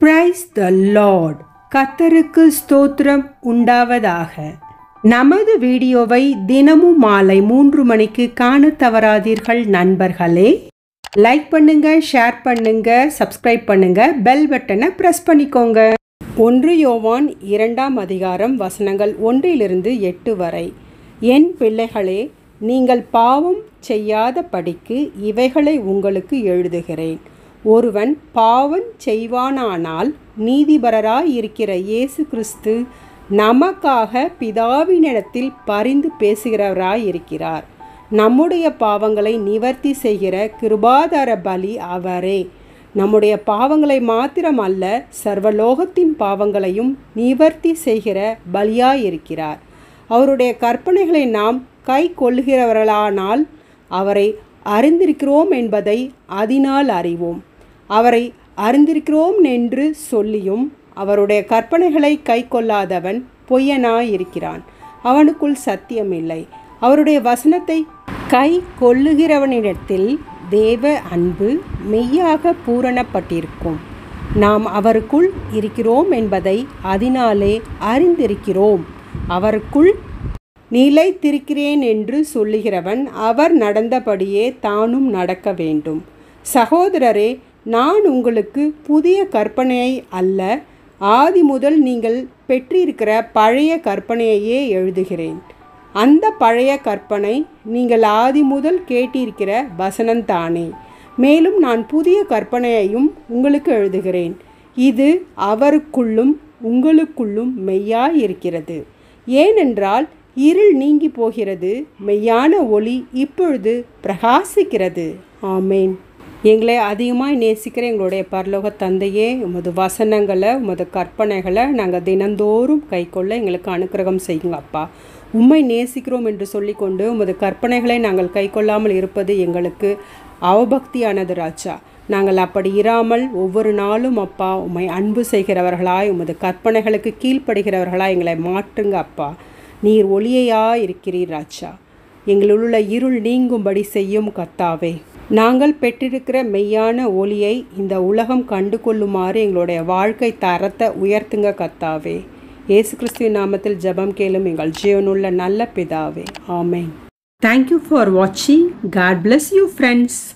praise the Lord கத்தருக்கு ஸ்தோத்திரம் உண்டாவதாக நமது வீடியோவை தினமும் மாலை மூன்று மணிக்கு காண தவறாதீர்கள் நண்பர்களே லைக் பண்ணுங்க ஷேர் பண்ணுங்க சப்ஸ்கிரைப் பண்ணுங்க பெல் பட்டனை பிரஸ் பண்ணிக்கோங்க ஒன்று யோவான் இரண்டாம் அதிகாரம் வசனங்கள் ஒன்றிலிருந்து எட்டு வரை என் பிள்ளைகளே நீங்கள் பாவம் செய்யாத படிக்கு இவைகளை உங்களுக்கு எழுதுகிறேன் ஒருவன் பாவம் செய்வானானால் நீதிபரராய் இருக்கிற இயேசு கிறிஸ்து நமக்காக பிதாவினிடத்தில் பரிந்து பேசுகிறவராய் இருக்கிறார் நம்முடைய பாவங்களை நிவர்த்தி செய்கிற கிருபாதார பலி அவரே நம்முடைய பாவங்களை மாத்திரமல்ல சர்வலோகத்தின் பாவங்களையும் நிவர்த்தி செய்கிற பலியாயிருக்கிறார் அவருடைய கற்பனைகளை நாம் கை கொள்ளுகிறவர்களானால் அவரை அறிந்திருக்கிறோம் என்பதை அதனால் அறிவோம் அவரை அறிந்திருக்கிறோம் என்று சொல்லியும் அவருடைய கற்பனைகளை கை கொள்ளாதவன் பொய்யனாயிருக்கிறான் அவனுக்குள் சத்தியமில்லை அவருடைய வசனத்தை கை கொள்ளுகிறவனிடத்தில் தேவ அன்பு மெய்யாக பூரணப்பட்டிருக்கும் நாம் அவருக்குள் இருக்கிறோம் என்பதை அதனாலே அறிந்திருக்கிறோம் அவருக்குள் நிலைத்திருக்கிறேன் என்று சொல்லுகிறவன் அவர் நடந்தபடியே தானும் நடக்க வேண்டும் சகோதரரே நான் உங்களுக்கு புதிய கற்பனையை அல்ல ஆதி முதல் நீங்கள் பெற்றிருக்கிற பழைய கற்பனையையே எழுதுகிறேன் அந்த பழைய கற்பனை நீங்கள் ஆதி முதல் கேட்டிருக்கிற வசனந்தானே மேலும் நான் புதிய கற்பனையையும் உங்களுக்கு எழுதுகிறேன் இது அவருக்குள்ளும் உங்களுக்குள்ளும் மெய்யாய் இருக்கிறது ஏனென்றால் இருள் நீங்கி போகிறது மெய்யான ஒளி இப்பொழுது பிரகாசிக்கிறது ஆமேன் எங்களை அதிகமாக நேசிக்கிற எங்களுடைய பரலோக தந்தையே உமது வசனங்களை உமது கற்பனைகளை நாங்கள் தினந்தோறும் கைக்கொள்ள எங்களுக்கு அனுக்கிரகம் செய்யுங்க அப்பா உம்மை நேசிக்கிறோம் என்று சொல்லிக்கொண்டு உமது கற்பனைகளை நாங்கள் கைக்கொள்ளாமல் இருப்பது எங்களுக்கு அவபக்தியானது ராஜா நாங்கள் அப்படி இராமல் ஒவ்வொரு நாளும் அப்பா உம்மை அன்பு செய்கிறவர்களாய் உமது கற்பனைகளுக்கு கீழ்ப்படுகிறவர்களாய் எங்களை மாற்றுங்க அப்பா நீர் ஒளியையா இருக்கிறீர் ராஜா எங்களுள்ள இருள் நீங்கும்படி செய்யும் கத்தாவே நாங்கள் பெற்றிருக்கிற மெய்யான ஒளியை இந்த உலகம் கண்டு கொள்ளுமாறு எங்களுடைய வாழ்க்கை தரத்தை உயர்த்துங்க கத்தாவே இயேசு கிறிஸ்துவின் நாமத்தில் ஜெபம் கேளும் எங்கள் ஜீவனுள்ள நல்ல பிதாவே ஆமேன் தேங்க்யூ ஃபார் வாட்சிங் காட் பிளஸ் யூ ஃப்ரெண்ட்ஸ்